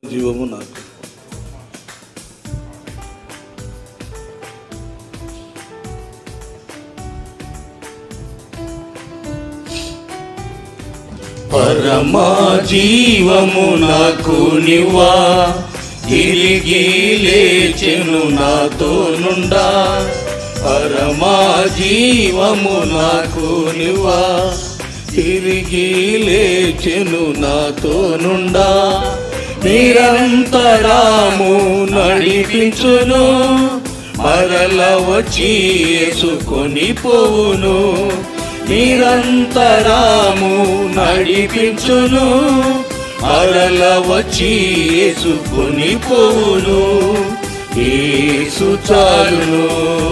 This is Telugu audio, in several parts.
జీవము నాకు పరమా జీవము నాకు నివా తిరిగి లేచెను నాతో నుండా పరమా జీవము నాకు నివా తిరిగి లేచెను నాతో నుండా నిరంతరాము నడిపించును మరల వచ్చి యేసుకొని పోవును నిరంతరాము నడిపించును మరల వచ్చి యేసుకొని పోవును ఏసు చాలును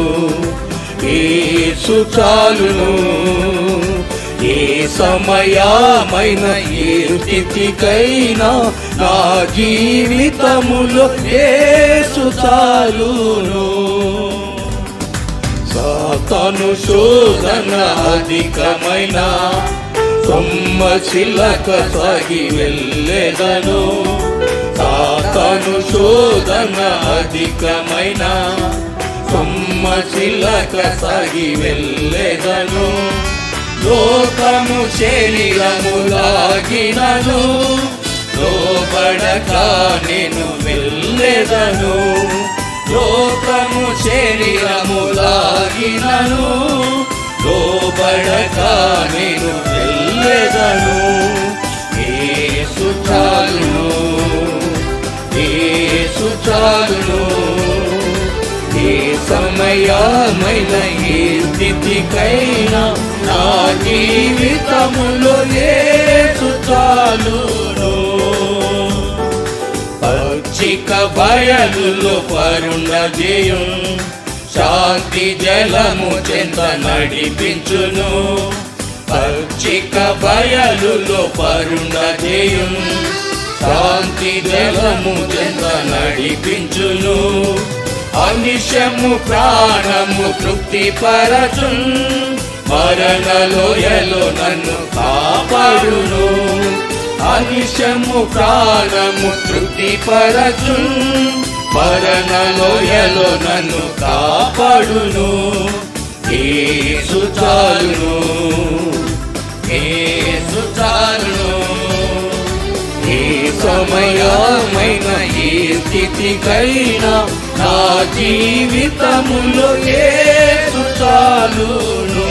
ఏసు చాలును ఏ సమయమైన ఏ స్థితికైనా నా జీవితములో ఏసు చాలును సాతాను శోధన అధికమైన సొమ్మశిలక సాగి వెళ్ళెదను సాతాను శోధన అధికమైన సొమ్మశిలక సాగి వెళ్ళెదను లోకము శరీరము లాగినను లోబడక నేను వెళ్ళెదను లోకము శరీరము లాగినను లోబడక నేను వెళ్ళెదను ఏసు చాలును ఏసు చాలును ఏ సమయమైన ఏ స్థితికైనా నా జీవితములో ఏసు చాలును పచ్చిక బయలులో పరుణ జయం శాంతి జలము చెంత నడిపించును పచ్చిక బయలులో పరుణ జయం శాంతి జలము చెంత నడిపించును అనిశము ప్రాణము తృప్తి పరచు మరణలోయలో నన్ను కాపాడును అనిశము ప్రాణము తృప్తి పరచు మరణలోయలో నన్ను కాపాడును ఏసు చాలును ఏసు చాలును ఏ సమయమైన ఏ స్థితికైనా నా జీవితములో ఏసు చాలును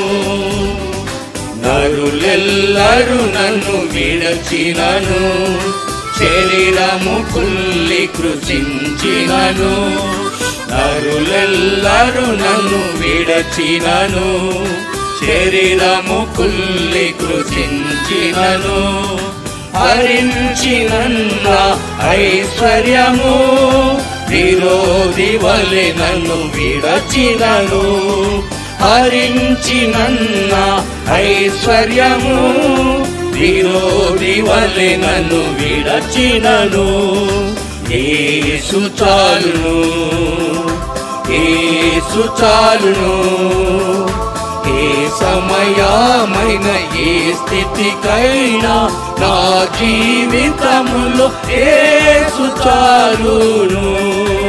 నరులెల్లరు నన్ను విడచినను శరీరము కుల్లి కృషించినను నరులెల్లరు నన్ను విడచినను శరీరము కుల్లి కృషించినను హరించినన్న ఐశ్వర్యము విరోధి వలె నన్ను విడచినను హరించినన్న ఐశ్వర్యము విరోధి వలె నన్ను విడచినను ఏసు చాలును ఏసు చాలును ఏ సమయమైన ఏ స్థితికైనా నా జీవితములో ఏసు చాలును